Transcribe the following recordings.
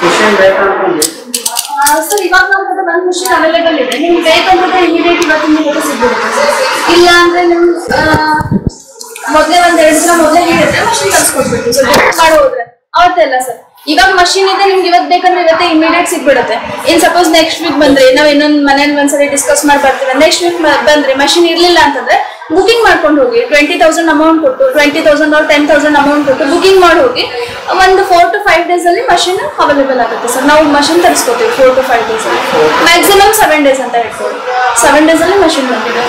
Mission ಬೇಕಾ ಅನ್ಕೊಂಡೆ sir ಇವಾಗ ನಮ್ಮ ಹತ್ರ ಒಂದು ಮಿಷಿನ್ ಅವೈಲೇಬಲ್ ಇದೆ ನಿಮ್ಗೆ ಬೇಕಂದ್ರೆ ಇಮಿಡಿಯೇಟ್ ಇವತ್ತಿನ ಇವತ್ತು ಸಿಗ್ಬಿಡುತ್ತೆ ಸರ್ ಇಲ್ಲ ಅಂದ್ರೆ ನಿಮ್ ಮೊದಲೇ ಒಂದ್ ಎರಡು ದಿನ ಮೊದಲೇ ಹೇಳಿದ್ರೆ ಮಷಿನ್ ತರಿಸ್ಕೊಟ್ಬಿಟ್ಟು ಸರ್ ಬುಕ್ ಮಾಡಿ ಹೋದ್ರೆ ಅವತ್ತೆಲ್ಲ ಸರ್ ಇವಾಗ ಮಷಿನ್ ಇದೆ ನಿಮ್ಗೆ ಇವತ್ತು ಬೇಕಂದ್ರೆ ಇವತ್ತೇ ಇಮಿಡಿಯೇಟ್ ಸಿಗ್ಬಿಡುತ್ತೆ ಇನ್ ಸಪೋಸ್ ನೆಕ್ಸ್ಟ್ ವೀಕ್ ಬಂದ್ರೆ ನಾವ್ ಇನ್ನೊಂದ್ ಮನೇಲಿ ಒಂದ್ಸರಿ ಡಿಸ್ಕಸ್ ಮಾಡಿ ಬರ್ತೀವಿ ನೆಕ್ಸ್ಟ್ ವೀಕ್ ಬಂದ್ರೆ ಮಷಿನ್ ಇರ್ಲಿಲ್ಲ ಅಂತಂದ್ರೆ ಬುಕಿಂಗ್ ಮಾಡ್ಕೊಂಡು ಹೋಗಿ ಟ್ವೆಂಟಿ ತೌಸಂಡ್ ಅಮೌಂಟ್ ಕೊಟ್ಟು ಟ್ವೆಂಟಿ ತೌಸಂಡ್ ಅವ್ರು ಟೆನ್ ತೌಸಂಡ್ ಅಮೌಂಟ್ ಕೊಟ್ಟು ಬುಕಿಂಗ್ ಮಾಡಿ ಹೋಗಿ ಒಂದು ಫೋರ್ ಟು ಫೈವ್ ಡೇಸ್ ಅಲ್ಲಿ ಮಷಿನ್ ಅವೈಲೇಬಲ್ ಆಗುತ್ತೆ ಸರ್ ನಾವು ಮಷಿನ್ ತರಿಸ್ಕೊತೀವಿ ಫೋರ್ ಟು ಫೈವ್ ಡೇಸ್ ಅಲ್ಲಿ ಮ್ಯಾಕ್ಸಿಮಮ್ ಸೆವೆನ್ ಡೇಸ್ ಅಂತ ಹೇಳ್ಕೊಳ್ಳಿ ಸೆವೆನ್ ಡೇಸ್ ಅಲ್ಲಿ ಮಷಿನ್ ಬಂದಿದೆ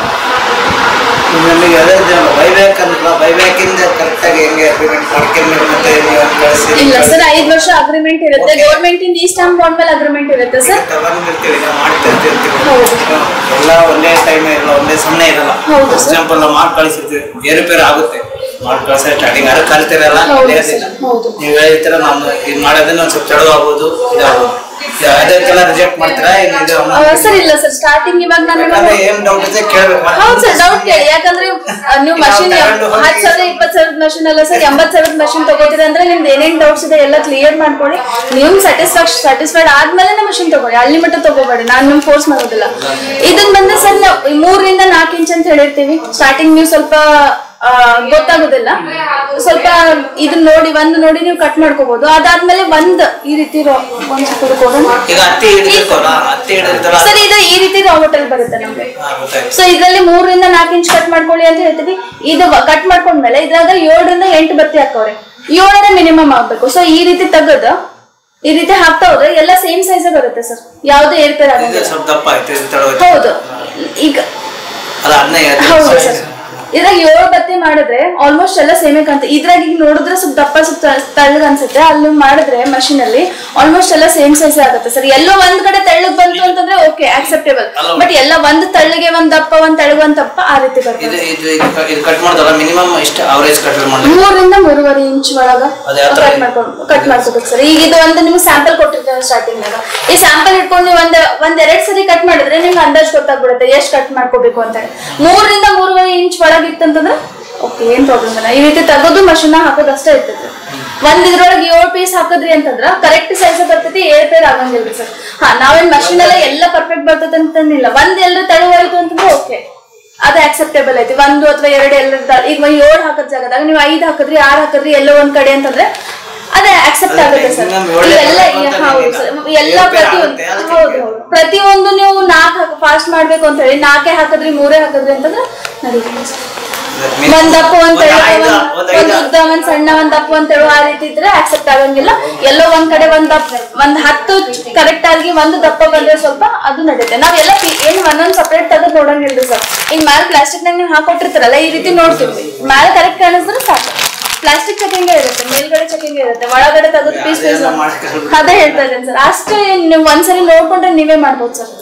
ನಮಗೆ ಅದೇ ಬೈಬ್ಯಾಕ್ ಅಂದ್ರಲ್ಲ ಬೈಬ್ಯಾಕ್ ಇಂದ ಕರೆಕ್ಟ್ ಆಗಿ ಹೆಂಗೆ ಅಗ್ರಿಮೆಂಟ್ ಮಾಡ್ಕೊಂಡು ಮತ್ತೆ ನೀವು ಕಳಿಸಿ ಇಲ್ಲ ಸರ್ ಐದು ವರ್ಷ ಅಗ್ರಿಮೆಂಟ್ ಇರುತ್ತೆ Okay. ಗೌರ್ಮೆಂಟ್ ಇಂದ ಈ ಸ್ಟಾಂಪ್ ಬಾಂಡ್ ಮೇಲೆ ಅಗ್ರಿಮೆಂಟ್ ಇರುತ್ತೆ ಸರ್ ತಗೊಂಡಿರ್ತೀವಿ ನಾವು ಮಾಡ್ತಾ ಇರ್ತೀವಿ ಹೌದು. ಎಲ್ಲ ಒಂದೇ ಟೈಮ್ ಇರಲ್ಲ ಒಂದೇ ಸಮಯ ಇರಲ್ಲ ಹೌದು sir. ಎಕ್ಸಾಂಪಲ್ ನಾವು ಮಾಡಿ ಕಳಿಸಿರ್ತೀವಿ ಏರುಪೇರು ಆಗುತ್ತೆ ಮಾಡಿ ಕಳ್ಸ ಸ್ಟಾರ್ಟಿಂಗ್ ಯಾರು ಕಲ್ತಿರಲ್ಲ ಹೌದು ತಿಳಿಯೋದಿಲ್ಲ sir, ಹೌದು. ನೀವು ಹೇಳ್ತೀರ ನಾವು ಇದು ಮಾಡೋದನ್ನ ಒಂದ್ ಸ್ವಲ್ಪ ತಡವಾಗ್ಬೋದು ಇದಾಗ್ಬೋದು ಅದಕ್ಕೆಲ್ಲ ರಿಜೆಕ್ಟ್ ಮಾಡ್ತೀರಾ ಏನು ಇದು ಸರ್ ಇಲ್ಲ ಸರ್ ಸ್ಟಾರ್ಟಿಂಗ್ ಇವಾಗ ನಾನು ಯಾಕಂದ್ರೆ ಏನ್ ಡೌಟ್ ಇದೆ ಕೇಳ್ಬೇಕು ಮತ್ತೆ. ಹೌದು ಸರ್ ಡೌಟ್ ಕೇಳಿ ಯಾಕಂದ್ರೆ ಆ, ನೀವು ನಾವು ಮಷಿನ್ ತಗೊಂಡು ಹೋಗಿ- ಹತ್ತು ಸಾವಿರ ಇಪ್ಪತ್ತು ಸಾವಿರದ ಮಷಿನ್ ಅಲ್ಲ ಸರ್ ಎಂಬತ್ತು ಸಾವಿರದ ಮಷಿನ್ ತಗೋತೀರಿ ಅಂದ್ರೆ ನಿಮ್ದು ಏನೇನ್ ಡೌಟ್ಸ್ ಇದೆ ಎಲ್ಲ ಕ್ಲಿಯರ್ ಮಾಡ್ಕೊಳ್ಳಿ ನೀವು ಸ್ಯಾಟಿಸ್ಫ್ಯಾಕ್ಷನ್ ಸ್ಯಾಟಿಸ್ಫೈಡ್ ಆದ್ಮೇಲೆ ನಮ್ಮ ಮಷಿನ್ ತಗೊಳ್ಳಿ ಅಲ್ಲಿ ಮಟ್ಟ ತಗೋಬೇಡಿ ನಾನು ನಿಮ್ ಫೋರ್ಸ್ ಮಾಡೋದಿಲ್ಲ ಇದನ್ನ ಬಂದ್ರೆ ಸರ್ ನಾವು ಮೂರರಿಂದ ನಾಲ್ಕು ಇಂಚ್ ಅಂತ ಹೇಳಿರ್ತೀವಿ ಸ್ಟಾರ್ಟಿಂಗ್ ನೀವು ಸ್ವಲ್ಪ ಆ, ಗೊತ್ತಾಗೋದಿಲ್ಲ ಸ್ವಲ್ಪ ಇದನ್ನ ನೋಡಿ ಒಂದ್ ನೋಡಿ ನೀವು ಕಟ್ ಮಾಡ್ಕೋಬಹುದು ಅದಾದ್ಮೇಲೆ ಒಂದ್ ಈ ರೀತಿ ರೋ- ಒಂದ್ ಸ್ವಲ್ಪ ಕೊಡೋಣ ಈಗ ಹತ್ತಿ ಹಿಡಿದಿರ್ತವಲ್ಲ ಹತ್ತಿ ಹಿಡಿದಿರ್ತಲ್ಲ ಸರ್ ಇದು ಈ ರೀತಿ ರಾ ಹೋಟೆಲ್ ಬರುತ್ತೆ ನಮ್ಗೆ ಹಾ, ಗೊತ್ತಾಯ್ತು ಸೊ ಇದ್ರಲ್ಲಿ ಮೂರರಿಂದ ನಾಲ್ಕು ಇಂಚ್ ಕಟ್ ಮಾಡ್ಕೊಳ್ಳಿ ಅಂತ ಹೇಳ್ತೀವಿ ಇದು ಕಟ್ ಮಾಡ್ಕೊಂಡ್ಮೇಲೆ ಇದ್ರಾಗ ಏಳರಿಂದ ಎಂಟು ಬತ್ತಿ ಹಾಕವ್ರೆ ಏಳರ ಮಿನಿಮಮ್ ಆಗ್ಬೇಕು ಸೊ ಈ ರೀತಿ ತೆಗೆದು ಈ ರೀತಿ ಹಾಕ್ತಾ ಹೋದ್ರೆ ಎಲ್ಲ ಸೇಮ್ ಸೈಜ್ ಬರುತ್ತೆ ಸರ್ ಯಾವ್ದು ಏರ್ಪೇರ್ ಇದು ಆಗಂಗಿಲ್ಲ ಸ್ವಲ್ಪ ದಪ್ಪ ಆಯ್ತು ಇದು ತಡವಾಯ್ತು ಹೌದು ಈಗ ಅಲ್ಲ ಅದನ್ನ ಹೌದು ಸರ್ ಇದ್ರಾಗ ಏಳು ಬತ್ತಿ ಮಾಡಿದ್ರೆ ಆಲ್ಮೋಸ್ಟ್ ಎಲ್ಲ ಸೇಮೇ ಕಾಣ್ತದೆ ಇದ್ರಾಗ ಈಗ ನೋಡಿದ್ರೆ ಸ್ವಲ್ಪ ದಪ್ಪ ಸ್ವಲ್ಪ ತೆಳ್ಳಗ್ ಅನ್ಸುತ್ತೆ ಅಲ್ಲಿ ಮಾಡಿದ್ರೆ ಮಷಿನ್ ಅಲ್ಲಿ ಆಲ್ಮೋಸ್ಟ್ ಎಲ್ಲ ಸೇಮ್ ಸೈಜ್ ಆಗುತ್ತೆ ಸರ್ ಎಲ್ಲೋ ಒಂದ್ ಕಡೆ ತೆಳ್ಳಗ್ ಬಂತು ಅಂತಂದ್ರೆ ಓಕೆ ಆಕ್ಸೆಪ್ಟೇಬಲ್ ಅಲ್ಲ. ಬಟ್ ಎಲ್ಲ ಒಂದ್ ತೆಳ್ಳಗೆ ಒಂದ್ ದಪ್ಪ ಒಂದ್ ತೆಳ್ಳಗ್ ಒಂದ್ ದಪ್ಪ ಆ ರೀತಿ ಇದು ಬರ್ತದೆ ಇದು ಇದು- ಇದು ಕಟ್ ಮಾಡ್ದಲ್ಲ ಮಿನಿಮಮ್ ಇಷ್ಟು ಅವರೇಜ್ ಕಟ್ ಮಾಡಿ ಮೂರರಿಂದ ಮೂರುವರೆ ಇಂಚ್ ಒಳಗ ಅದ್ ಯಾವ ತರ ಕಟ್ ಮಾಡ್ಕೊಂಡು ಕಟ್ ಮಾಡ್ಕೋಬೇಕು ಸರ್ ಈಗ ಇದು ಒಂದು ನಿಮ್ಗೆ ಸ್ಯಾಂಪಲ್ ಕೊಟ್ಟಿರ್ತೇವೆ ಸ್ಟಾರ್ಟಿಂಗ್ ನಾಗ ಈ ಸ್ಯಾಂಪಲ್ ಇಟ್ಕೊಂಡು ನೀವು ಒಂದ್ ಒಂದ್ ಎರಡ್ ಸರಿ ಕಟ್ ಮಾಡಿದ್ರೆ ನಿಮ್ಗೆ ಅಂದಾಜ್ ಗೊತ್ತಾಗ್ಬಿಡುತ್ತೆ ಎಷ್ಟ್ ಕಟ್ ಮಾಡ್ಕೋಬೇಕು ಅಂತ ಹೇಳಿ ಮೂರರಿಂದ ಮೂರುವರೆ ಇಂಚ್ ಒಳಗಿತ್ತಂತಂದ್ರೆ ಓಕೆ ಏನ್ ಪ್ರಾಬ್ಲಮ್ ಇಲ್ಲ ಈ ರೀತಿ ತೆಗೆದು ಮಷಿನ್ ಹಾಕೋದು ಅಷ್ಟೇ ಇರ್ತೈತೆ ಒಂದ್ ಇದ್ರೊಳಗೆ ಏಳು ಪೀಸ್ ಹಾಕಿದ್ರಿ ಅಂತಂದ್ರ ಕರೆಕ್ಟ್ ಸೈಜ್ ಬರ್ತೈತಿ ಏಳ್ ಪೇರ್ ಆಗಂಗಿಲ್ರಿ ಸರ್ ಹಾ ನಾವೇನ್ ಮಷಿನ್ ಎಲ್ಲ ಎಲ್ಲ ಪರ್ಫೆಕ್ಟ್ ಬರ್ತೈತೆ ಅಂತಂದಿಲ್ಲ ಒಂದ್ ಎಲ್ಲ ತಳುವಾಯ್ತು ಅಂತಂದ್ರೆ ಓಕೆ ಅದು ಆಕ್ಸೆಪ್ಟೇಬಲ್ ಐತಿ ಒಂದು ಅಥವಾ ಎರಡು ಎಲ್ಲ ಈಗ ಏಳು ಹಾಕದ್ ಜಾಗದಾಗ ನೀವು ಐದು ಹಾಕಿದ್ರಿ ಆರು ಹಾಕಿದ್ರಿ ಎಲ್ಲೋ ಒಂದ್ ಕಡೆ ಅಂತಂದ್ರೆ ಅದೇ ಆಕ್ಸೆಪ್ಟ್ ಅದೇ ಆಗುತ್ತೆ ಸರ್ minimum ಏಳೇ ಎಲ್ಲ ಹಾಕ್ಬೇಕು ಅಂತ ಹೌದು ಏನಿಲ್ಲ. ಸರ್ ಎಲ್ಲ ಏಳು ಪೇರ್ ಪ್ರತಿಯೊಂದು ಆಗುತ್ತೆ, ಅದಕ್ಕೆ ಹೌದು ಕೇಳ್ದೆ. ಹೌದು ಪ್ರತಿಯೊಂದು ನೀವು ನಾಲ್ಕು ಹಾಕಿ ಫಾಸ್ಟ್ ಮಾಡ್ಬೇಕು ಅಂತ ಹೇಳಿ ನಾಲ್ಕೇ ಹಾಕಿದ್ರಿ ಮೂರೇ ಹಾಕಿದ್ರಿ ಅಂತಂದ್ರೆ ನಡೀತದೆ ಸರ್. ಒಂದ್ ದಪ್ಪ ಒಂದ್ ತೆಳು ಒಂದ್ ಒಂದ್ ಉದ್ದ ಒಂದ್ ಸಣ್ಣ ಒಂದ್ ದಪ್ಪ ಒಂದ್ ತೆಳು ಆ ರೀತಿ ಇದ್ರೆ ಆಕ್ಸೆಪ್ಟ್ ಆಗಂಗಿಲ್ಲ ಎಲ್ಲೋ ಒಂದ್ ಕಡೆ ಒಂದ್ ದಪ್ಪ ಒಂದ್ ಹತ್ತು ಕರೆಕ್ಟ್ ಆಗಿ ಒಂದು ದಪ್ಪ ಬಂದ್ರೆ ಸ್ವಲ್ಪ ಅದು ನಡೆಯುತ್ತೆ ನಾವ್ ಎಲ್ಲ ಪಿ- ಏನ್ ಒಂದೊಂದ್ ಸಪರೇಟ್ ತೆಗೆದು ನೋಡಂಗಿಲ್ರಿ ಸರ್ ಈಗ ಮ್ಯಾಲ ಪ್ಲಾಸ್ಟಿಕ್ ನಾಗ ನೀವು ಹಾಕೊಟ್ಟಿರ್ತಾರಲ್ಲ ಈ ರೀತಿ ನೋಡ್ತೀವಿ ಮ್ಯಾಲ ಕರೆಕ್ಟ್ ಕಾಣಿಸಿದ್ರೆ ಸಾಕು ಪ್ಲಾಸ್ಟಿಕ್ ಚೆಕಿಂಗ್ ಇರುತ್ತೆ ಮೇಲ್ಗಡೆ ಚೆಕಿಂಗ್ ಇರುತ್ತೆ ಒಳಗಡೆ ತೆಗೆದು ಪೀಸ್ ಪೀಸ್ ಅದೆಲ್ಲ ಮಾಡ್ಸ್ಕೊಂಡು ಅದೇ ಹೇಳ್ತಾ ಇದ್ದೇನೆ ಸರ್ ಅಷ್ಟೇ ನೀವು ಒಂದ್ಸರಿ ನೋಡ್ಕೊಂಡ್ರೆ ನೀವೇ ಮಾಡ್ಬೋದು ಸರ್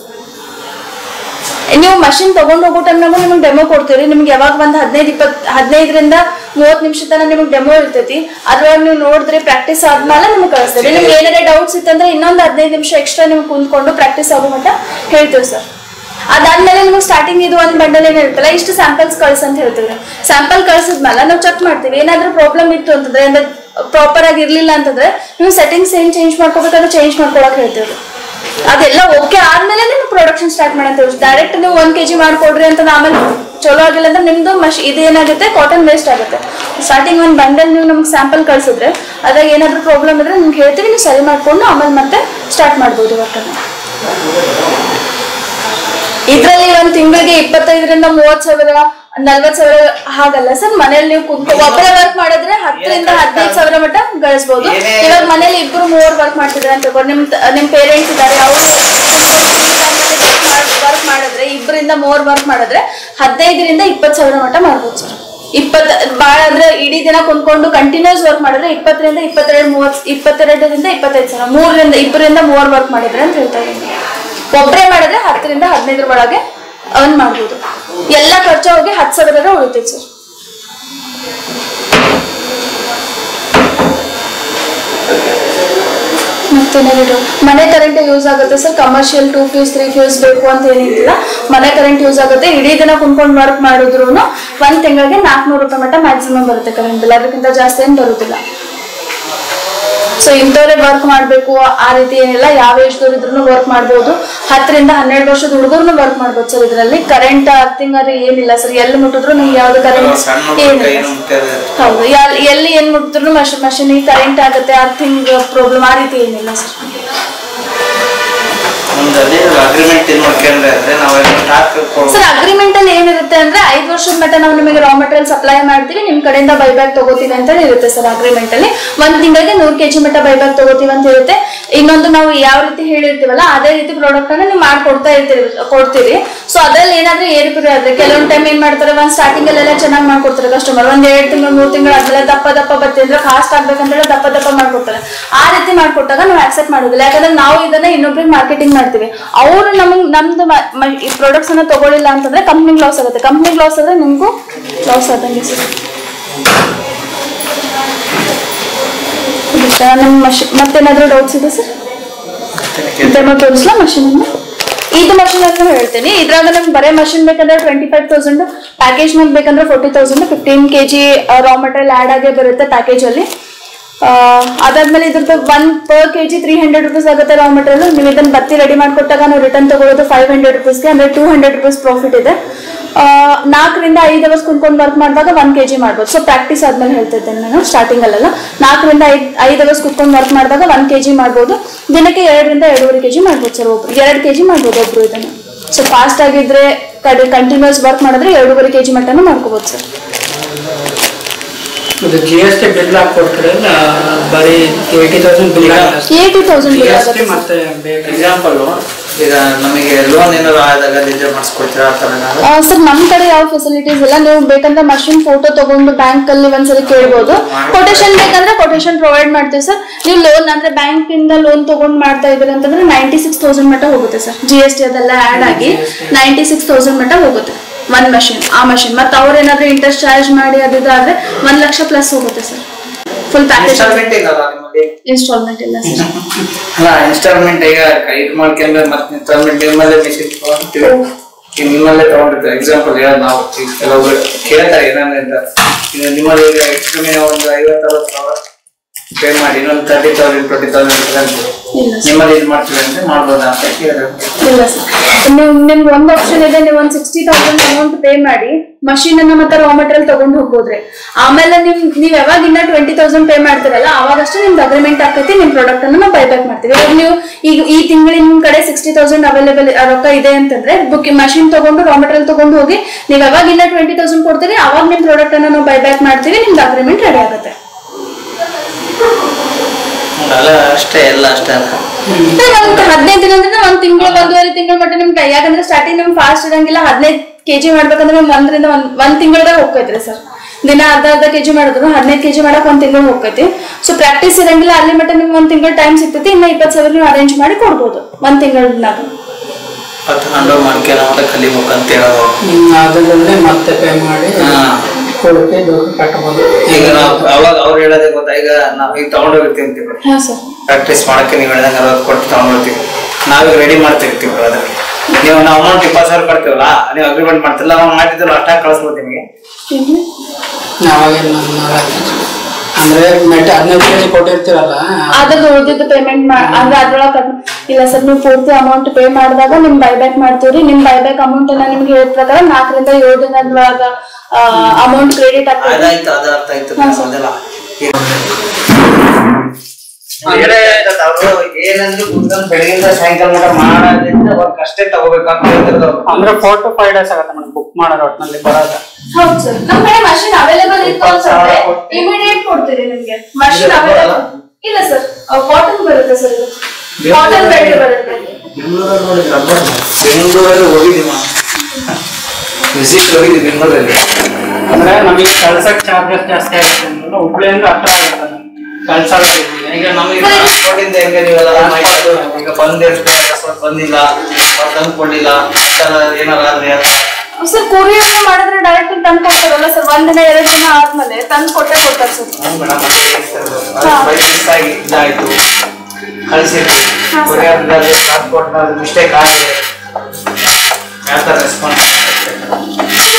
ನೀವು ಮಷಿನ್ ತಗೊಂಡ್ ಹೋಗೋ ಟೈಮ್ನಾಗ ನಿಮ್ಗೆ ಡೆಮೋ ಕೊಡ್ತೀವಿ ನಿಮ್ಗೆ ಯಾವಾಗ ಒಂದ್ ಹದಿನೈದು ಇಪ್ಪತ್ ಹದಿನೈದರಿಂದ ಮೂವತ್ ನಿಮಿಷ ತನಕ ನಿಮ್ಗೆ ಡೆಮೋ ಇರ್ತೈತಿ ಅದ್ರೊಳಗೆ ನೀವು ನೋಡಿದ್ರೆ ಪ್ರಾಕ್ಟೀಸ್ ಆದ್ಮೇಲೆ ನಿಮ್ಗೆ ಕಳಿಸ್ತೀವಿ ನಿಮ್ಗೆ ಏನಾರ ಡೌಟ್ಸ್ ಇತ್ತಂದ್ರೆ ಇನ್ನೊಂದು ಹದಿನೈದು ನಿಮಿಷ ಎಕ್ಸ್ಟ್ರಾ ನಿಮ್ಗೆ ಕುಂತ್ಕೊಂಡು ಪ್ರಾಕ್ಟೀಸ್ ಆಗೋ ಮಟ್ಟ ಹೇಳ್ತೀವಿ ಸರ್ ಅದಾದ್ಮೇಲೆ ನಿಮ್ಗೆ ಸ್ಟಾರ್ಟಿಂಗ್ ಇದು ಒಂದು ಬಂಡಲ್ ಏನ್ ಇರುತ್ತಲ್ಲ ಇಷ್ಟು ಸ್ಯಾಂಪಲ್ಸ್ ಕಳ್ಸ ಅಂತ ಹೇಳ್ತೀವಿ ಸ್ಯಾಂಪಲ್ ಕಳ್ಸಿದ್ಮೇಲೆ ನಾವು ಚೆಕ್ ಮಾಡ್ತೀವಿ ಏನಾದ್ರೂ ಪ್ರಾಬ್ಲಮ್ ಇತ್ತು ಅಂತಂದ್ರೆ ಅಂದ್ರೆ ಪ್ರಾಪರ್ ಆಗಿ ಇರ್ಲಿಲ್ಲ ಅಂತಂದ್ರೆ ನೀವು ಸೆಟ್ಟಿಂಗ್ಸ್ ಏನ್ ಚೇಂಜ್ ಮಾಡ್ಕೋಬೇಕಾದ್ರೆ ಚೇಂಜ್ ಮಾಡ್ಕೊಳಕ್ ಹೇಳ್ತೀವಿ ಅದೆಲ್ಲ ಓಕೆ ಆದ್ಮೇಲೆ ನೀವು ಪ್ರೊಡಕ್ಷನ್ ಸ್ಟಾರ್ಟ್ ಮಾಡಂತ ಡೈರೆಕ್ಟ್ ನೀವು ಒಂದ್ ಕೆಜಿ ಮಾಡ್ಕೊಡ್ರಿ ಅಂತ ಆಮೇಲೆ ಚಲೋ ಆಗಿಲ್ಲ ಅಂದ್ರೆ ನಿಮ್ದು ಮಶ್ ಇದೇನಾಗುತ್ತೆ ಕಾಟನ್ ವೇಸ್ಟ್ ಆಗುತ್ತೆ ಸ್ಟಾರ್ಟಿಂಗ್ ಒಂದು ಬಂಡಲ್ ನೀವು ನಮ್ಗೆ ಸ್ಯಾಂಪಲ್ ಕಳ್ಸಿದ್ರೆ ಅದಾಗ ಏನಾದ್ರೂ ಪ್ರಾಬ್ಲಮ್ ಇದ್ರೆ ನಿಮ್ಗೆ ಹೇಳ್ತೀವಿ ನೀವು ಸರಿ ಮಾಡ್ಕೊಂಡು ಆಮೇಲೆ ಮತ್ತೆ ಸ್ಟಾರ್ಟ್ ಮಾಡ್ಬೋದು ಒಟ್ಟನ್ನು ಇದ್ರಲ್ಲಿ ಒಂದ್ ತಿಂಗಳಿಗೆ ಇಪ್ಪತ್ತೈದರಿಂದ ಮೂವತ್ ಸಾವಿರ ನಲ್ವತ್ ಸಾವಿರ ಹಾಗಲ್ಲ ಸರ್ ಮನೇಲಿ ನೀವು ಕುಂತ್ಕೊ ಒಬ್ಬರೇ ವರ್ಕ್ ಮಾಡಿದ್ರೆ ಹತ್ತರಿಂದ ಹದಿನೈದು ಸಾವಿರ ಮಟ್ಟ ಗಳಿಸ್ಬೋದು ಏನೇ- ಇವಾಗ ಮನೇಲಿ ಇಬ್ರು ಮೂವರು ವರ್ಕ್ ಮಾಡ್ತಿದ್ರೆ ಅಂತ ತಿಳ್ಕೊಂಡು ನಿಮ್ ತ- ನಿಮ್ ಪೇರೆಂಟ್ಸ್ ಇದಾರೆ ಅವರು ವರ್ಕ್ ಮಾಡಿದ್ರೆ ಇಬ್ಬರಿಂದ ಮೂರ್ ವರ್ಕ್ ಮಾಡಿದ್ರೆ ಹದಿನೈದರಿಂದ ಇಪ್ಪತ್ತು ಸಾವಿರ ಮಟ್ಟ ಮಾಡ್ಬೋದು ಸರ್ ಇಪ್ಪತ್ ಬಾಳ ಅಂದ್ರೆ ಇಡೀ ದಿನ ಕುಂತ್ಕೊಂಡು ಕಂಟಿನ್ಯೂಸ್ ವರ್ಕ್ ಮಾಡಿದ್ರೆ ಇಪ್ಪತ್ತರಿಂದ ಇಪ್ಪತ್ತೆರಡು ಮೂವತ್ ಇಪ್ಪತ್ತೆರಡರಿಂದ ಇಪ್ಪತ್ತೈದು ಸಾವಿರ ಮೂರರಿಂದ ಇಬ್ಬರಿಂದ ಮೂರ್ ವರ್ಕ್ ಮಾಡಿದ್ರೆ ಅಂತ ಹೇಳ್ತಾ ಇದ್ದೀನಿ ಒಬ್ಬರೇ ಮಾಡಿದ್ರೆ ಹತ್ತರಿಂದ ಹದಿನೈದರ ಒಳಗೆ ಅವನ್ ಮಾಡ್ಬೋದು ಎಲ್ಲ ಖರ್ಚು ಹೋಗಿ ಹತ್ತು ಸಾವಿರ ಉಳಿತೈತೆ ಸರ್ ಮತ್ತೇನೇನಿದು ಮನೆ ಕರೆಂಟ್ ಯೂಸ್ ಆಗುತ್ತೆ sir commercial two fuse three fuse ಬೇಕು ಅಂತ ಏನಿಲ್ಲ ಮನೆ ಕರೆಂಟ್ ಯೂಸ್ ಆಗುತ್ತೆ ಇಡೀ ದಿನ ಕುಂತ್ಕೊಂಡು ವರ್ಕ್ ಮಾಡಿದ್ರು ಒಂದ್ ತಿಂಗಳಿಗೆ ನಾಲ್ಕುನೂರು ರೂಪಾಯಿ ಮಟ್ಟ ಮ್ಯಾಕ್ಸಿಮಮ್ ಬರುತ್ತೆ ಕರೆಂಟ್ ಬಿಲ್ ಅದಕ್ಕಿಂತ ಜಾಸ್ತಿ ಏನು ಬರುತ್ತಿಲ್ಲ ಸೊ ಇಂಥವ್ರೆ ವರ್ಕ್ ಮಾಡಬೇಕು ಆ ರೀತಿ ಏನಿಲ್ಲ ಯಾವ ಏಜ್ದವ್ರು ಇದ್ರು ವರ್ಕ್ ಮಾಡ್ಬೋದು ಹತ್ತರಿಂದ ಹನ್ನೆರಡು ವರ್ಷದ ಹುಡುಗರು ವರ್ಕ್ ಮಾಡ್ಬೋದು ಸರ್ ಇದರಲ್ಲಿ ಕರೆಂಟ್ ಅರ್ಥಿಂಗ್ ಅದು ಏನಿಲ್ಲ ಸರ್ ಎಲ್ಲಿ ಮುಟ್ಟಿದ್ರು ನಿಮ್ಗೆ ಯಾವ್ದು ಕರೆಂಟ್ ಸಣ್ಣ ಮಕ್ಕಳು ಏನಿಲ್ಲ ಕೈಯನ್ನು ಮುಟ್ಟಿದ್ರೆ ಹೌದು ಎಲ್- ಎಲ್ಲಿ ಏನ್ ಮುಟ್ಟಿದ್ರು ಮಷಿನ್ ಮಷಿನಿಗೆ ಕರೆಂಟ್ ಆಗುತ್ತೆ ಅರ್ಥಿಂಗ್ ಪ್ರಾಬ್ಲಮ್ ಆ ರೀತಿ ಏನಿಲ್ಲ ಸರ್ ನಮ್ದು ಅದೇ ಅಗ್ರಿಮೆಂಟ್ ಇದು ಮಾಡ್ಕೊಂಡ್ರೆ ಅಂದ್ರೆ ನಾವು ಸ್ಟಾಕ್ ಸರ್ ಅಗ್ರಿಮೆಂಟ್ ಅಲ್ಲಿ ಏನಿರುತ್ತೆ ಅಂದ್ರೆ ಐದು ವರ್ಷದ ಮಟ್ಟ ನಾವು ನಿಮಗೆ ರಾ ಮಟೀರಿಯಲ್ ಸಪ್ಲೈ ಮಾಡ್ತೀವಿ ನಿಮ್ ಕಡೆಯಿಂದ ಬೈಬ್ಯಾಕ್ ತಗೋತೀವಿ ಅಂತ ಇರುತ್ತೆ ಸರ್ ಅಗ್ರಿಮೆಂಟ್ ಅಲ್ಲಿ ಒಂದ್ ತಿಂಗಳಿಗೆ ನೂರ್ ಕೆಜಿ ಮಟ್ಟ ಬೈಬ್ಯಾಕ್ ತಗೋತೀವಿ ಅಂತ ಇರುತ್ತೆ ಇನ್ನೊಂದು ನಾವು ಯಾವ ರೀತಿ ಹೇಳಿರ್ತೀವಲ್ಲ ಅದೇ ರೀತಿ ಪ್ರಾಡಕ್ಟ್ ಅನ್ನ ನೀವು ಮಾಡ್ಕೊಡ್ತಾ ಇರ್ತೀವಿ ಕೊಡ್ತೀವಿ ಸೊ ಅದ್ರಲ್ಲಿ ಏನಾದ್ರೂ ಏರುಪೇರು ಆದ್ರೆ ಕೆಲವೊಂದ್ ಟೈಮ್ ಏನ್ ಮಾಡ್ತಾರೆ ಒಂದ್ ಸ್ಟಾರ್ಟಿಂಗ್ ಅಲ್ಲೆಲ್ಲ ಚೆನ್ನಾಗಿ ಮಾಡ್ಕೊಡ್ತಾರೆ ಕಸ್ಟಮರ್ ಒಂದ್ ಎರಡ್ ತಿಂಗಳು ಮೂರ್ ತಿಂಗಳು ಆದ್ಮೇಲೆ ದಪ್ಪ ದಪ್ಪ ಬರ್ತಿದ್ರೆ ಫಾಸ್ಟ್ ಆಗ್ಬೇಕಂದ್ರೆ ದಪ್ಪ ದಪ್ಪ ಮಾಡ್ಕೊಡ್ತಾರೆ ಆ ರೀತಿ ಮಾಡ್ಕೊಟ್ಟಾಗ ನಾವು ಆಕ್ಸೆಪ್ಟ್ ಮಾಡೋದಿಲ್ಲ ಯಾಕಂದ್ರೆ ನಾವು ಇದನ್ನ ಇನ್ನೊಬ್ರಿಗೆ ಮಾರ್ಕೆಟಿಂಗ್ ಮಾಡ್ತೀವಿ ಅವರು ನಮಗೆ ನಮ್ದು ಮ- ಮ- ಈ ಪ್ರಾಡಕ್ಟ್ಸ್ ಅನ್ನ ತಗೊಳ್ಳಿಲ್ಲ ಅಂತಂದ್ರೆ ಕಂಪ್ನಿಗೆ ಲಾಸ್ ಆಗುತ್ತೆ ಕಂಪ್ನಿಗೆ ಲಾಸ್ ಆದ್ರೆ ನಿಮ್ಗೂ ಲಾಸ್ ಆದಂಗೆ ಸರ್ ನಿಮ್ಮ ಮಷಿನ್ ಮತ್ತೇನಾದ್ರೂ ಡೌಟ್ಸ್ ಇದೆ ಸರ್ ಡೆಮೋ ತೋರಿಸ್ಲಾ ಮಷಿನ್ ಇದು ಮಷಿನ್ ಅಂತ ಹೇಳ್ತೀನಿ ಇದ್ರಾಗ ನಮ್ಗೆ ಬರೇ ಮಷಿನ್ ಬೇಕಂದ್ರೆ ಟ್ವೆಂಟಿ ಫೈವ್ ತೌಸಂಡ್ ಪ್ಯಾಕೇಜ್ ಮೇಲೆ ಬೇಕಂದ್ರೆ forty thousand fifteen K G raw material add ಆಗೇ ಬರುತ್ತೆ ಪ್ಯಾಕೇಜ್ ಅಲ್ಲಿ ಆ, ಅದಾದ್ಮೇಲೆ ಇದ್ರದ್ದು one per K G three hundred rupees ಆಗುತ್ತೆ ರಾ ಮಟೀರಿಯಲ್ ನೀವು ಇದನ್ನ ಬತ್ತಿ ರೆಡಿ ಮಾಡಿಕೊಟ್ಟಾಗ ನಾವು ರಿಟರ್ನ್ ತಗೊಳ್ಳೋದು ಫೈವ್ ಹಂಡ್ರೆಡ್ ರುಪೀಸ್ಗೆ ಅಂದ್ರೆ ಟೂ ಹಂಡ್ರೆಡ್ ರುಪೀಸ್ ಪ್ರಾಫಿಟ್ ಇದೆ ಆ, ನಾಲ್ಕರಿಂದ ಐದು ಅವರ್ಸ್ ಕುಂತ್ಕೊಂಡು ವರ್ಕ್ ಮಾಡಿದಾಗ ಒನ್ ಕೆ ಜಿ ಮಾಡ್ಬೋದು ಸೊ ಪ್ರಾಕ್ಟೀಸ್ ಆದ್ಮೇಲೆ ಹೇಳ್ತಿದ್ದೇನೆ ನಾನು ಸ್ಟಾರ್ಟಿಂಗ್ ಅಲ್ಲೆಲ್ಲ ನಾಲ್ಕರಿಂದ ಐದು ಐದು ಅವರ್ಸ್ ಕುತ್ಕೊಂಡು ವರ್ಕ್ ಮಾಡಿದಾಗ ಒನ್ ಕೆ ಜಿ ಮಾಡ್ಬೋದು ದಿನಕ್ಕೆ ಎರಡರಿಂದ ಎರಡೂವರೆ ಕೆ ಜಿ ಮಾಡ್ಬೋದು ಸರ್ ಒಬ್ರು ಎರಡು ಕೆ ಜಿ ಮಾಡ್ಬೋದು ಒಬ್ರು ಇದನ್ನು ಸೊ ಫಾಸ್ಟ್ ಆಗಿದ್ರೆ ಕಡೆ ಕಂಟಿನ್ಯೂಸ್ ವರ್ಕ್ ಮಾಡಿದ್ರೆ ಎರಡೂವರೆ ಕೆ ಜಿ ಮಟ್ಟನೂ ಮಾಡ್ಕೋಬೋದು ಸರ್ ಇದು ಜಿ ಎಸ್ ಟಿ ಬಿಲ್ ಹಾಕೊಡ್ತೀರಲ್ಲ ಬರೀ eighty thousand bill eighty thousand G S T ಮತ್ತೆ ಬೇಕು ಎಕ್ಸಾಂಪಲ್ ಈಗ ನಮಗೆ ಲೋನ್ ಏನಾದ್ರು ಆದಾಗ ರಿಜರ್ವ್ ಮಾಡಿಸ್ಕೊಡ್ತೀರಾ ಆ ಥರ ಏನಾದ್ರು ಸರ್ ನಮ್ಮ ಕಡೆ ಯಾವ ಫೆಸಿಲಿಟೀಸ್ ಇಲ್ಲ ನೀವು ಬೇಕಂದ್ರೆ ಮಷಿನ್ ಫೋಟೋ ತಗೊಂಡು ಬ್ಯಾಂಕ್ ಅಲ್ಲಿ ಒಂದ್ಸರಿ ಕೇಳ್ಬೋದು ಕೊಟೇಶನ್ ಬೇಕಂದ್ರೆ ಕೊಟೇಶನ್ ಪ್ರೊವೈಡ್ ಮಾಡ್ತೀವಿ ಸರ್ ನೀವು ಲೋನ್ ಅಂದ್ರೆ ಬ್ಯಾಂಕ್ ಇಂದ ಲೋನ್ ತಗೊಂಡ್ ಮಾಡ್ತಾ ಇದ್ದೀರಿ ಅಂತಂದ್ರೆ ನೈಂಟಿ ಸಿಕ್ಸ್ ತೌಸಂಡ್ ಮಟ್ಟ ಹೋಗುತ್ತೆ ಸರ್ ಜಿ ಎಸ್ ಟಿ ಅದೆಲ್ಲ ಆಡ್ ಆಗಿ ನೈಂಟಿ ಸಿಕ್ಸ್ ತೌಸಂಡ್ ಮಟ್ಟ ಹೋಗುತ್ತೆ ಒಂದ್ ಮಷಿನ್ ಆ ಮಷಿನ್ ಮತ್ತೆ ಅವ್ರು ಏನಾದ್ರು ಇಂಟ್ರೆಸ್ಟ್ ಚಾರ್ಜ್ ಮಾಡಿ ಅದಿದಾದ್ರೆ ಒಂದ್ ಲಕ್ಷ ಪ್ಲಸ್ ಹೋಗುತ್ತೆ ಸರ್ ಫುಲ್ ಪ್ಯಾಕೇಜ್ ಇನ್ಸ್ಟಾಲ್ಮೆಂಟ್ ಇದಲ್ಲ ನಿಮ್ಮಲ್ಲಿ ಇನ್ಸ್ಟಾಲ್ಮೆಂಟ್ ಇಲ್ಲ ಸರ್ ಅಲ್ಲ ಇನ್ಸ್ಟಾಲ್ಮೆಂಟ್ ಈಗ ಇದು ಮಾಡ್ಕೊಂಡ್ರೆ ಮತ್ತೆ ಇನ್ಸ್ಟಾಲ್ಮೆಂಟ್ ನಿಮ್ಮಲ್ಲೇ ಮೆಸೇಜ್ ತಗೊಂತೀವಿ ಈಗ ನಿಮ್ಮಲ್ಲೇ ತಗೊಂಡಿರ್ತೀವಿ ಎಕ್ಸಾಂಪಲ್ ಹೇಳೋದು ನಾವು ಈಗ ಕೆಲವೊಬ್ರು ಕೇಳ್ತಾರೆ ಏನಾದ್ರು ಅಂತ ಈಗ ನಿಮ್ಮಲ್ಲಿ ಈಗ ಹೆಚ್ಚು ಕಮ್ಮಿ ಒಂದು ಐವತ್ತು ಅರವತ್ತು ಸಾವಿರ ಪೇ ಮಾಡಿ ಇನ್ನೊಂದು ತರ್ಟಿ ತೌಸಂಡ್ ಟ್ವೆಂಟಿ ತೌಸಂಡ್ ಇಲ್ಲ ಸರ್ ನಿಮ್ಮಲ್ಲಿ ಇದು ಮಾಡ್ತೀವಿ ಅಂದ್ರೆ ಮಾಡ್ಬೋದಾ ಅಂತ ಕೇಳಿದ್ರೆ ಇಲ್ಲ ಸರ್ ನೀವು ನಿಮ್ಗೆ ಒಂದು ಆಪ್ಷನ್ ಇದೆ ನೀವು ಒಂದು ಸಿಕ್ಸ್ಟಿ ತೌಸಂಡ್ ಅಮೌಂಟ್ ಪೇ ಮಾಡಿ ಮಷೀನ್ ಅನ್ನ ಮತ್ತೆ ರಾ ಮಟೀರಿಯಲ್ ತಗೊಂಡು ಹೋಗ್ಬೋದ್ರಿ ಆಮೇಲೆ ನಿಮ್ ನೀವ್ ಯಾವಾಗ ಇನ್ನ ಟ್ವೆಂಟಿ ತೌಸಂಡ್ ಪೇ ಮಾಡ್ತೀರಲ್ಲ ಅವಾಗಷ್ಟೇ ನಿಮ್ದು ಅಗ್ರಿಮೆಂಟ್ ಆಗ್ತೈತಿ ನಿಮ್ ಪ್ರಾಡಕ್ಟ್ ಅನ್ನ ನಾವು ಬೈಬ್ಯಾಕ್ ಮಾಡ್ತೀವಿ ಇವಾಗ ನೀವು ಈಗ ಈ ತಿಂಗಳಿಗೆ ನಿಮ್ ಕಡೆ ಸಿಕ್ಸ್ಟಿ ತೌಸಂಡ್ ಅವೈಲೇಬಲ್ ರೊಕ್ಕ ಇದೆ ಅಂತಂದ್ರೆ ಬುಕ್ ಮಷಿನ್ ತಗೊಂಡು ರಾ ಮಟೀರಿಯಲ್ ತಗೊಂಡು ಹೋಗಿ ನೀವು ಯಾವಾಗ ಇನ್ನ ಟ್ವೆಂಟಿ ತೌಸಂಡ್ ಕೊಡ್ತೀರಿ ಅವಾಗ ನಿಮ್ ಪ್ರಾಡಕ್ಟ್ ಅನ್ನ ನಾವು ಬೈಬ್ಯಾಕ್ ಮಾಡ್ತೀವಿ ನಿಮ್ದು ಅಗ್ರಿಮೆಂಟ್ ರೆಡಿ ಆಗುತ್ತೆ ಅಲ್ಲ ಅಷ್ಟೇ ಎಲ್ಲ ಅಷ್ಟೇ ಅಲ್ಲ ಒಂದು ಹದಿನೈದು ದಿನ ಅಂದ್ರೆ ಒಂದ್ ತಿಂಗಳು ಒಂದೂವರೆ ತಿಂಗಳು ಮಟ್ಟ ನಿಮ್ ಕೈ ಯಾಕಂದ್ರೆ ಸ್ಟಾರ್ಟಿಂಗ್ ನಿಮ್ಗೆ ಫಾಸ್ಟ್ ಇರಂಗಿಲ್ಲ ಹದಿನೈದು ಕೆಜಿ ಮಾಡ್ಬೇಕಂದ್ರೆ ನಿಮ್ಗೆ ಒಂದರಿಂದ ಒಂದ್ ಒಂದ್ ತಿಂಗಳದಾಗ ಹೋಗ್ತೈತ್ರಿ ಸರ್ ದಿನ ಅರ್ಧ ಅರ್ಧ ಕೆಜಿ ಮಾಡಿದ್ರು ಹದಿನೈದು ಕೆಜಿ ಮಾಡಕ್ ಒಂದ್ ತಿಂಗಳು ಹೋಗ್ತೈತಿ ಸೊ ಪ್ರಾಕ್ಟೀಸ್ ಇರಂಗಿಲ್ಲ ಅಲ್ಲಿ ಮಟ್ಟ ನಿಮ್ಗೆ ಒಂದ್ ತಿಂಗಳು ಟೈಮ್ ಸಿಗ್ತೈತಿ ಇನ್ನ ಇಪ್ಪತ್ತು ಸಾವಿರ ನೀವು ಅರೇಂಜ್ ಮಾಡಿ ಕೊಡ್ಬೋದು ಒಂದ್ ತಿಂಗಳನಾಗ ಹತ್ತು ಹಂಡ್ರೆಡ್ ಮಾಡ್ಕೊಂಡು ಮತ್ತೆ ಕಲಿಬೇಕು ಅಂತ ಹೇಳೋದು ಅದರಲ್ಲೇ ಮತ್ತೆ ಪೇ ಮಾಡಿ ಹಾ. ಕೊಡಕ್ಕೆ ದುಡ್ಡು ಕಟ್ಟಬಹುದು ಈಗ ನಾವು ಅವಾಗ ಅವ್ರು ಹೇಳೋದೇ ಗೊತ್ತಾ ಈಗ ನಾವು ಈಗ ತಗೊಂಡೋಗಿರ್ತೀವಿ ಅಂತೀವಿ ಹಾ ಸರ್ ಪ್ರಾಕ್ಟೀಸ್ ಮಾಡಕ್ಕೆ ನೀವು ಹೇಳಿದಂಗೆ ಅರವತ್ತು ಕೊಟ್ಟು ತಗೊಂಡ್ಬರ್ತೀವಿ ನಾವೀಗ ರೆಡಿ ಮಾಡ್ತಿರ್ತೀವಿ ಅದ್ರಲ್ಲಿ ನೀವು ನಾವು ಅಮೌಂಟ್ ಇಪ್ಪತ್ತು ಸಾವಿರ ಕೊಡ್ತೀವಲ್ಲ ನೀವು ಅಗ್ರಿಮೆಂಟ್ ಮಾಡ್ತಿಲ್ಲ ನಾವು ಮಾಡಿದ್ರು ಅಷ್ಟಾಗಿ ಕಳಿಸ್ಬೋದು ನಿಮಗೆ ಅವಾಗೇನು ನಾಲ್ಕು ಅಂದ್ರೆ ಮೆಟ್ ಹದಿನೈದು ಕೆ ಜಿ ಕೊಟ್ಟಿರ್ತೀರಲ್ಲ ಅದ್ರದ್ದು ಉಳಿದಿದ್ದು ಪೇಮೆಂಟ್ ಅಂದ್ರೆ ಅದ್ರೊಳಗೆ ಕಟ್ ಇಲ್ಲ ಸರ್ ನೀವು ಪೂರ್ತಿ ಅಮೌಂಟ್ ಪೇ ಮಾಡಿದಾಗ ನಿಮ್ ಬೈಬ್ಯಾಕ್ ಮಾಡ್ತೀವ್ರಿ ನಿಮ್ ಬೈಬ್ಯಾಕ್ ಅಮೌಂಟ್ ಅನ್ನ ನಿಮ್ಗೆ ಹೇಳಿದ ಪ್ರಕಾರ ನಾಲ್ಕರಿಂದ ಏಳು ದಿನದೊಳಗ ಅಮೌಂಟ್ ಕ್ರೆಡಿಟ್ ಆಗ್ತದೆ ಅದಾಯ್ತು ಅದು ಅರ್ಥ ಆಯ್ತು ಹಾ, ಸರ್. ಅದೆಲ್ಲ ಅವರು ಏನಂದ್ರು ಕುತ್ಕೊಂಡು ಬೆಳಗಿಂದ ಸಾಯಂಕಾಲ ಮಟ ಮಾಡೋದ್ರಿಂದ ವರ್ಕ್ ಅಷ್ಟೇ ತಗೋಬೇಕಂತ ಹೇಳ್ತಿದ್ರು ಅವ್ರು. ಅಂದ್ರೆ ಫೋರ್ ಟು ಫೈವ್ ಡೇಸ್ ಆಗುತ್ತೆ ನಮ್ಗೆ ಬುಕ್ ಮಾಡೋದು ಒಟ್ಟಿನಲ್ಲಿ ಬರೋದು ಹೌದು ಸರ್ ನಮ್ ಕಡೆ ಮಷಿನ್ ಅವೈಲೇಬಲ್ ಇತ್ತು ಅಂತಂದ್ರೆ ಇಮಿಡಿಯೇಟ್ ಕೊಡ್ತೀರಿ ನಿಮ್ಗೆ ಮಷಿನ್ ಇದು ಅವೈಲೇಬಲ್ ಬರಲ್ಲ? ಇಲ್ಲ ಸರ್ ಕಾಟನ್ ಬರುತ್ತೆ ಸರ್ ಇದು ಕಾಟನ್ ಬೆಡ್ ಬರುತ್ತೆ ಬೆಂಗಳೂರಲ್ಲಿ ನೋಡಿ ರಬ್ಬರ್ ಬೆಂಗಳೂರಲ್ಲಿ ಹೋಗಿದ್ದೀವಿ ವಿಸಿಟ್ ಹೋಗಿದ್ದೀವಿ ಬೆಂಗಳೂರಲ್ಲಿ ಅಂದ್ರೆ ನಮಗೆ ಕಳ್ಸಕ್ ಚಾರ್ಜಸ್ ಜಾಸ್ತಿ ಆಗುತ್ತೆ ಅಂದ್ರೆ ಹುಬ್ಳಿ ಅಂದ್ರೆ ಹತ್ರ ಆಗುತ್ತೆ ಕಳ್ಸಲ್ಲ ಈಗ ನಮಗೆ ಟ್ರಾನ್ಸ್ಪೋರ್ಟಿಂದ ಹೆಂಗೆ ನೀವೆಲ್ಲ ಮಾಹಿತಿ ಈಗ ಬಂದಿರ್ತಾರೆ ಅಕಸ್ಮಾತ್ ಬಂದಿಲ್ಲ ಅವ್ರು ತಂದು ಕೊಡ್ಲಿಲ್ಲ ಆ ಥರ ಏನಾರ ಆದ್ರೆ ಸರ್ ಕೊರಿಯರ್ ಮಾಡಿದ್ರೆ ಡೈರೆಕ್ಟ್ ತಂದು ಕೊಡ್ತಾರಲ್ಲ ಸರ್ ಒಂದ್ ದಿನ ಎರಡು ದಿನ ಆದ್ಮೇಲೆ ತಂದು ಕೊಟ್ಟೆ ಕೊಡ್ತಾರೆ ಸರ್ ಮೇಡಮ್ ಬೈ ಮಿಸ್ ಆಗಿ ಇದಾಯ್ತು ಕಳಿಸಿದ್ವಿ ಹಾ, ಸರ್. ಕೊರಿಯರ್ದಲ್ಲಿ ಟ್ರಾನ್ಸ್ಪೋರ್ಟ್ ಮಿಸ್ಟೇಕ್ ಆಗಿದೆ ಯಾವ ಥರ ರೆಸ್ಪಾನ್ಸ್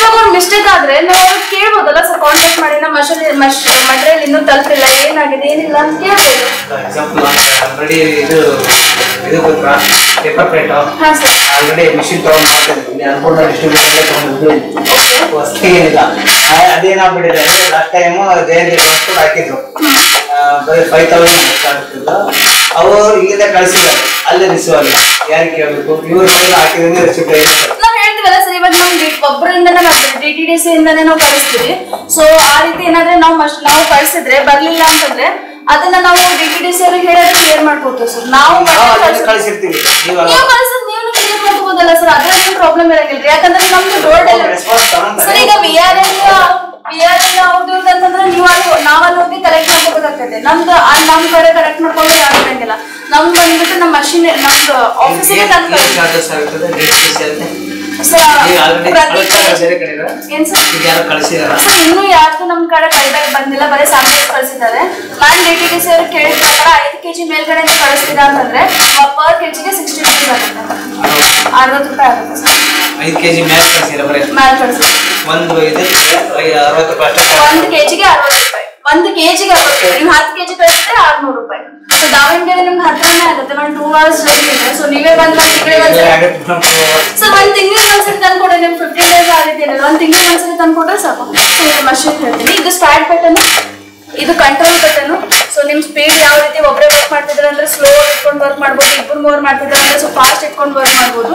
ಇವಾಗ ಒಂದು ಮಿಸ್ಟೇಕ್ ಆದ್ರೆ ನಾವು ಅವ್ರಿಗೆ ಕೇಳ್ಬೋದಲ್ಲ ಸರ್ ಕಾಂಟ್ಯಾಕ್ಟ್ ಮಾಡಿ ನಮ್ಮ ಮಷಲ್ ಮಟೀರಿಯಲ್ ಇನ್ನೂ ತಲುಪಿಲ್ಲ ಏನಾಗಿದೆ ಏನಿಲ್ಲ ಅಂತ ಕೇಳ್ಬೋದು ಎಕ್ಸಾಂಪಲ್ ಆಲ್ರೆಡಿ ಇದು ಇದು ಗೊತ್ತಾ ಪೇಪರ್ ಪ್ಲೇಟ್ ಹಾ ಸರ್ ಆಲ್ರೆಡಿ ಮಿಷಿನ್ ತಗೊಂಡ್ ಮಾಡ್ತೇನೆ ಇಲ್ಲಿ ಅನ್ಕೊಂಡ ಡಿಸ್ಟ್ರಿಬ್ಯೂಟರ್ ತಗೊಂಡು ವಸ್ತು ಏನಿಲ್ಲ ಆ, ಅದೇನಾಗ್ಬಿಟ್ಟಿದೆ ಅಂದ್ರೆ ಲಾಸ್ಟ್ ಟೈಮ್ ಜಯಂತಿ ಕೂಡ ಹಾಕಿದ್ರು ಆ, ಬರೀ ಫೈವ್ ತೌಸಂಡ್ ಆಗ್ತಿಲ್ಲ ಅವರು ಇಲ್ಲಿಂದ ಕಳಿಸಿದ್ದಾರೆ ಅಲ್ಲೇ ರಿಸೀವ್ ಆಗಿ ಯಾರಿಗೆ ಕೇಳಬೇಕು ಇವ್ರು ಮೇಲೆ ಹಾಕಿದ್ರೆ ರಿಸಿಪ್ಟ್ ನಾವ್ ಹೇಳ್ತೀವಲ್ಲ ಸರ್ ಇವಾಗ ನಮ್ಗೆ ಒಬ್ಬರಿಂದನೇ ಮಾಡ್ತೀವಿ ಡಿ ಟಿ ಡಿ ಸಿ ಇಂದಾನೇ ನಾವು ಕಳಿಸ್ತೀವಿ ಸೊ ಆ ರೀತಿ ಏನಾದ್ರೆ ನಾವು ಮಸ್ಟ್ ನಾವು ಕಳ್ಸಿದ್ರೆ ಬರ್ಲಿಲ್ಲ ಅಂತಂದ್ರೆ ಅದನ್ನ ನಾವು ಡಿ ಟಿ ಡಿ ಸಿ ಅವ್ರಿಗೆ ಹೇಳೋದು ಕ್ಲಿಯರ್ ಮಾಡ್ಕೊಡ್ತೀವಿ ಸರ್ ನಾವು ನಾವು ಮತ್ತೆ ಅಲ್ಲಿಂದ ಕಳ್ಸಿ- ಕಳಿಸಿರ್ತೀವಿ ಇವಾಗ ನೀವು ಕಳ್ಸಿದ್ ನೀವು ಕ್ಲಿಯರ್ ಮಾಡ್ಕೋಬೋದಲ್ಲ ಸರ್ ಅದ್ರಲ್ಲಿ ಪ್ರಾಬ್ಲಮ್ ಇರಂಗಿಲ್ಲ ಯಾಕಂದ್ರೆ ನಮ್ದು ರೋಡ್ ಎಲ್ಲ ರೆಸ್ಪಾನ್ಸ್ ತಗೊಂತಾರೆ ಸರ್ ಈಗ V R L V R L ಅವ್ರದ್ದು ಅಂತಂದ್ರೆ ನೀವು ಅಲ್ಲಿ ನಾವಲ್ಲಿ ಹೋಗಿ ಕಲೆಕ್ಟ್ ಮಾಡ್ಕೋಬೇಕಾಗ್ತದೆ ನಮ್ದು ಆ ನಮ್ ಕಡೆ ಕಲೆಕ್ಟ್ ಮಾಡ್ಕೊಂಡು ಯಾರು ಇರಂಗಿಲ್ಲ ನಮ್ದು ಬಂದ್ಬಿಟ್ಟು ನಮ್ಮ ಮಷಿನ್ ನಮ್ದು ಆಫೀಸಿಗೆ ತಂದು ಏನ್ ಚಾರ್ಜಸ್ ಆಗುತ್ತದೆ ರೇಟ್ ಆಗುತ್ತೆ ಸರ್ ಈಗ ಆಲ್ರೆಡಿ ಪ್ರತಿ ಕಳಿಸಿದಾರ ಬೇರೆ ಕಡೆ ಏನ್ ಸರ್ ಈಗ ಯಾರು ಕಳಿಸಿದಾರ ಸರ್ ಇನ್ನೂ ಯಾರ್ದು ನಮ್ ಕಡೆ ಕೈದಾಗ ಬಂದಿಲ್ಲ ಬರೀ ಸ್ಯಾಂಪಲ್ಸ್ ಕಳಿಸಿದ್ದಾರೆ ನಾನು ಡಿ ಟಿ ಡಿ ಸಿ ಅವ್ರಿಗೆ ಕೇಳಿದ ಪ್ರಕಾರ ಐದು ಕೆಜಿ ಮೇಲ್ಗಡೆ ಕಳಿಸ್ತೀರಾ ಅಂತಂದ್ರೆ ಪರ್ ಕೆಜಿಗೆ ಸಿಕ್ಸ್ಟಿ ರುಪೀಸ್ ಆಗುತ್ತೆ ಅರವತ್ತು ರೂಪಾಯಿ ಆಗುತ್ತೆ ಸರ್ ಐದು ಕೆಜಿ ಮ್ಯಾಚ್ ಕಳಿಸಿರ ಬರೀ ಮ್ಯಾಲ್ ಕಳಿಸಿದ್ರೆ ಒಂದು ಇದಕ್ಕೆ ಐ- ಅರವತ್ತು ರೂಪಾಯಿ ಅಷ್ಟೇ ಒಂದು ಕೆಜಿಗೆ ಅರವತ್ತು ರೂಪಾಯಿ ಒಂದು ಕೆಜಿಗೆ ಅರವತ್ತು ರೂಪಾಯಿ ನೀವು ಹತ್ತು ಕೆಜಿ ಕಳಿಸಿದ್ರೆ ಆರ್ನೂರು ರೂಪಾಯಿ ಸೊ ದಾವಣಗೆರೆ ನಿಮ್ಗೆ ಹತ್ರನೇ ಆಗುತ್ತೆ ಒಂದು ಟೂ ಅವರ್ಸ್ ಜರ್ನಿ ಇದೆ ಸೊ ನೀವೇ ಬಂದು ಒಂದು ತಿಂಗಳಿಗೆ ಒಂದ್ಸರಿ ಸರ್ ಒಂದ್ ತಿಂಗಳಿಗೆ ಒಂದ್ಸರಿ ತಂದ್ಕೊಡ್ರಿ ನಿಮ್ ಫಿಫ್ಟೀನ್ ಡೇಸ್ ಆಗಿದ್ದೀರಲ್ಲ ಒಂದ್ ತಿಂಗಳಿಗೆ ಒಂದ್ಸರಿ ತಂದ್ಕೊಟ್ರೆ ಸಾಕು ಸೊ ಇದು ಮಷಿನ್ ಹೇಳ್ತೀನಿ ಇದು ಸ್ಟಾರ್ಟ್ ಬಟನ್ ಇದು ಕಂಟ್ರೋಲ್ ಬಟನ್ ಸೊ ನಿಮ್ ಸ್ಪೀಡ್ ಯಾವ ರೀತಿ ಒಬ್ಬರೇ ವರ್ಕ್ ಮಾಡ್ತಿದ್ರೆ ಅಂದ್ರೆ ಸ್ಲೋ ಇಟ್ಕೊಂಡು ವರ್ಕ್ ಮಾಡ್ಬೋದು ಇಬ್ಬರು ಮೂರ್ ಮಾಡ್ತಿದ್ರೆ ಅಂದ್ರೆ ಸ್ವಲ್ಪ ಫಾಸ್ಟ್ ಇಟ್ಕೊಂಡು ವರ್ಕ್ ಮಾಡ್ಬೋದು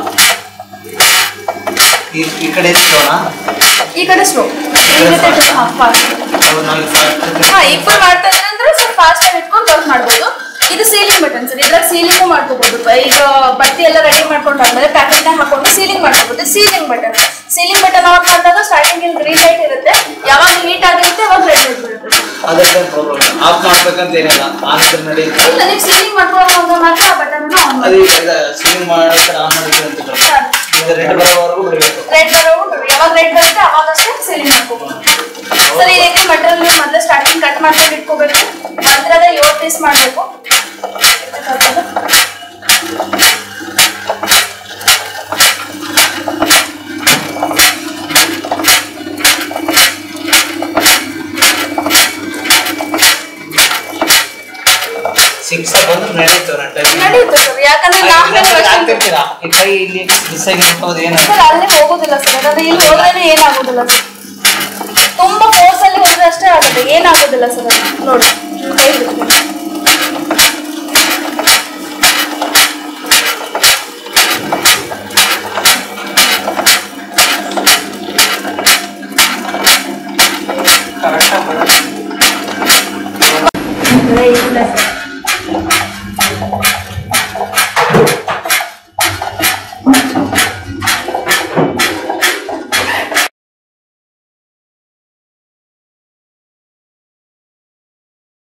ಈ ಈ ಕಡೆ ಇರೋಣ ಈ ಕಡೆ ಸ್ಲೋ ಈ ರೀತಿ ಹಾ ಫಾಸ್ಟ್ ನಮಗೆ ಫಸ್ಟ್ ಹಾ ಇಬ್ಬರು ಮಾಡ್ತಾ ಇದ್ರೆ ಅಂದ್ರೆ ಸ್ವಲ್ಪ ಫಾಸ್ಟ್ ಆಗಿ ಇಟ್ಕೊಂಡು ವರ್ಕ್ ಮಾಡ್ಬೋದು ಇದು ಸೀಲಿಂಗ್ ಬಟನ್ ಸರ್ ಇದ್ರಾಗ ಸೀಲಿಂಗು ಮಾಡ್ಕೋಬಹುದು ಈಗ ಬಟ್ಟಿ ಎಲ್ಲ ರೆಡಿ ಮಾಡ್ಕೊಂಡಾದ್ಮೇಲೆ ಪ್ಯಾಕೆಟ್ ಹಾಕೊಂಡು ಸೀಲಿಂಗ್ ಮಾಡ್ಕೋಬಹುದು sealing button sealing button on ಮಾಡಿದಾಗ ಸ್ಟಾರ್ಟಿಂಗ್ ಇಲ್ಲಿ ಗ್ರೀನ್ ಲೈಟ್ ಇರುತ್ತೆ ಯಾವಾಗ ಹೀಟ್ ಆಗಿರುತ್ತೆ ಅವಾಗ ರೆಡ್ ಲೈಟ್ ಬರುತ್ತೆ ಅದಕ್ಕೆ ಪ್ರಾಬ್ಲಮ್ ಆಫ್ ಮಾಡ್ಬೇಕಂತ ಏನಿಲ್ಲ ಆನ್ ನಡೆಯುತ್ತೆ ಇಲ್ಲ ನೀವು ಸೀಲಿಂಗ್ ಮಾಡ್ಕೊಳ್ಳೋವಾಗ ಮಾತ್ರ ಆ ಬಟನ್ ಆನ್ ಅದು ಮಾಡಿ ಈಗ ಸೀಲಿಂಗ್ ಮಾಡಿದ್ರೆ ಆನ್ ಮಾಡಿದ್ರೆ ಅಂತ ಇದು ರೆಡ್ ಬರೋವರೆಗೂ ಬಿಡಬೇಕು ರೆಡ್ ಬರೋದು ಯಾವಾಗ ರೆಡ್ ಬರುತ್ತೆ ಅವಾಗಷ್ಟೇ ಸೀಲಿಂಗ್ ಮಾಡ್ಕೋಬಹುದು ಸರ್ ಈ ರೀತಿ ಮಟೀರಿಯಲ್ ನೀವು ಮೊದಲೇ ಸ್ಟಾರ್ಟಿಂಗ್ ಕಟ್ ಮಾಡ್ಕೊಂಡು ಇಟ್ಕೋಬೇಕು ನಂತರದ ಏಳು ಪೀಸ್ ಮಾಡಬೇಕು ಸಿಕ್ಸ್ ಬಂದ್ರೆ ನಡೀತು ನಟಲ್ಲಿ ನಡೆಯುತ್ತೆ ಸರ್ ಯಾಕಂದ್ರೆ ನಾಲ್ಕನೇ ವರ್ಷ ಆಗ್ತಿರ್ತೀರಾ ಈ ಕೈ ಇಲ್ಲಿ ಮಿಸ್ ಆಗಿ ಹೋಗೋದು ಏನು ಸರ್ ಅಲ್ಲಿ ಹೋಗುದಿಲ್ಲ ಸರ್ ಯಾಕಂದ್ರೆ ಇಲ್ಲಿ ಹೋದ್ರೆ ಏನಾಗುದಿಲ್ಲ ಸರ್ ತುಂಬಾ ಫೋರ್ಸ್ ಅಲ್ಲಿ ಹೋದ್ರೆ ಅಷ್ಟೇ ಆಗುತ್ತೆ ಏನಾಗುದಿಲ್ಲ ಸರ್ ಅದು. ನೋಡಿ ನಿಮ್ ಕೈ ಬಿಡ್ತೀನಿ. ಕರೆಕ್ಟಾಗಿ ಅಂದ್ರೆ ಈಗ